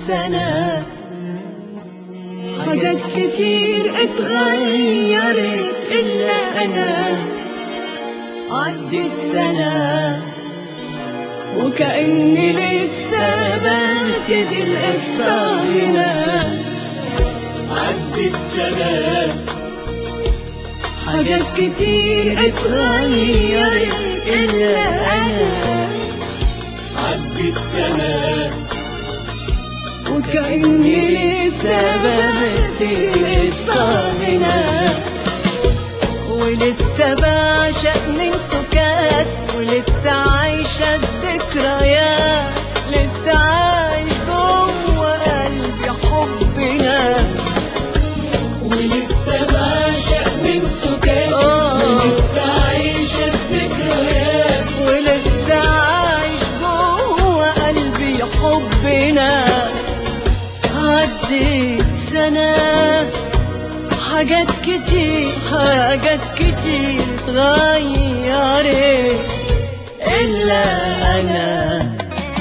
سنة حاجات كتير اتغيرت إلا أنا عدت سنة وكأني لسه ببتدي القصة هنا عدت سنة حاجات كتير اتغيرت إلا أنا عدت سنة وكأني لسه ببتدي القصة هنا ولسه بعشق من سكات ولسه عايشة الذكريات لسه عايش جوه قلبي حبنا ولسه بعشق من سكات آه. ولسه عايشة الذكريات ولسه عايش جوه قلبي حبنا عدت سنة حاجات كتير حاجات كتير اتغيرت إلا أنا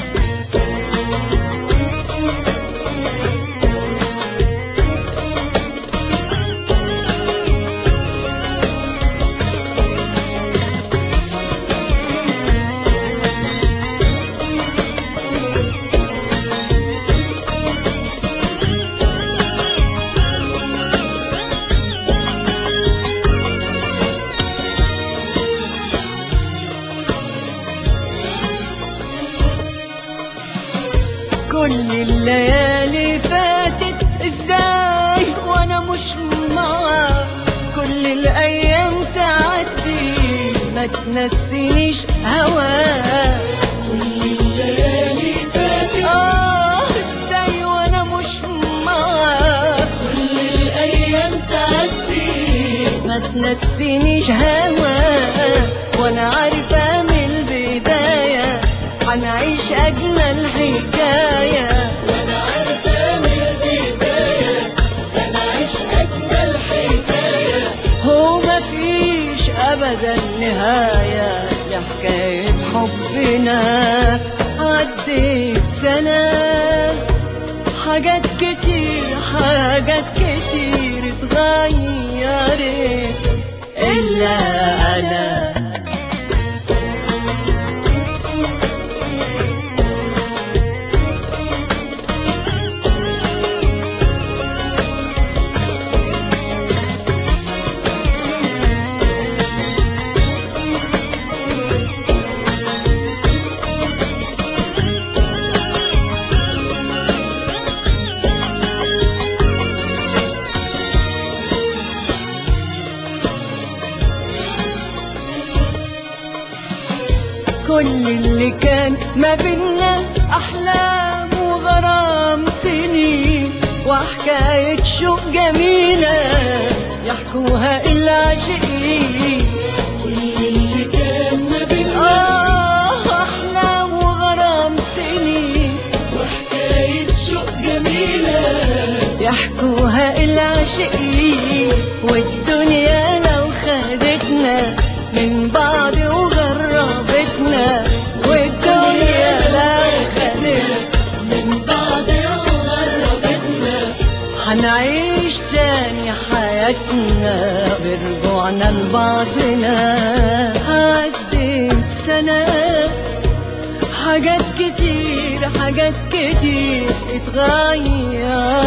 كل الليالي فاتت ازاي وانا مش معاك كل الايام تعدي ما تنسينيش هواك كل الليالي فاتت اه ازاي وانا مش معاك كل الأيام تعدي ما تنسينيش هواك وانا عارفة من البداية هنعيش اجمل حكاية وأنا عارفة من البداية أنا عايش أجمل حكاية هو مفيش ابدا نهاية لحكاية حبنا عدت سنة حاجات كتير حاجات كتير اتغيرت إلا أنا كل اللي كان ما بينا أحلام وغرام سنين وحكاية شوق جميلة يحكوها العاشقين كل اللي كان ما بينا آه أحلام وغرام سنين وحكاية شوق جميلة يحكوها العاشقين والدنيا لو خدتنا من بعض وغربتنا والدنيا لو خدتنا من بعد غربتنا هنعيش تاني حياتنا برجوعنا لبعضنا عدت سنة حاجات كتير حاجات كتير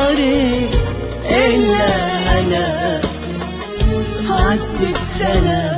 اتغيرت إلا أنا عدت سنة